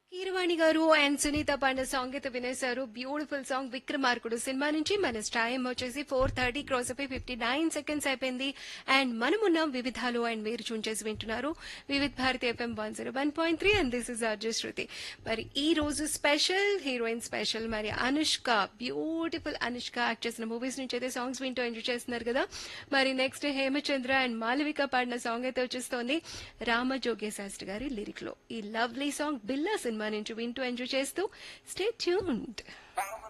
కీరవాణి గారు and Sunitha Pandey song అయితే వినేశారు బ్యూటిఫుల్ సాంగ్ విక్రమార్కుడు సినిమా నుంచి మన టైం వచ్చేసి ఫోర్ థర్టీ క్రాస్ అయిపోయి ఫిఫ్టీ నైన్ సెకండ్స్ అయిపోయింది అండ్ మనమున్నాం వివిధాలు అండ్ మీరు చూన్ చేసి వింటున్నారు Vividh Bharati FM one zero one point three and this is RJ Shruti మరి ఈ రోజు స్పెషల్ హీరోయిన్ స్పెషల్ మరి అనుష్క బ్యూటిఫుల్ అనుష్క యాక్ట్ చేసిన మూవీస్ నుంచి అయితే సాంగ్స్ వింటూ ఎంజాయ్ చేస్తున్నారు కదా మరి నెక్స్ట్ హేమచంద్ర అండ్ మాలవిక పాడిన సాంగ్ అయితే వచ్చేస్తోంది రామజోగ్య శాస్త్రి గారి లిరిక్ లో ఈ లవ్లీ సాంగ్ బిల్లా సినిమా నుంచి వింటూ ఎంజాయ్ చేస్తూ స్టే ట్యూన్డ్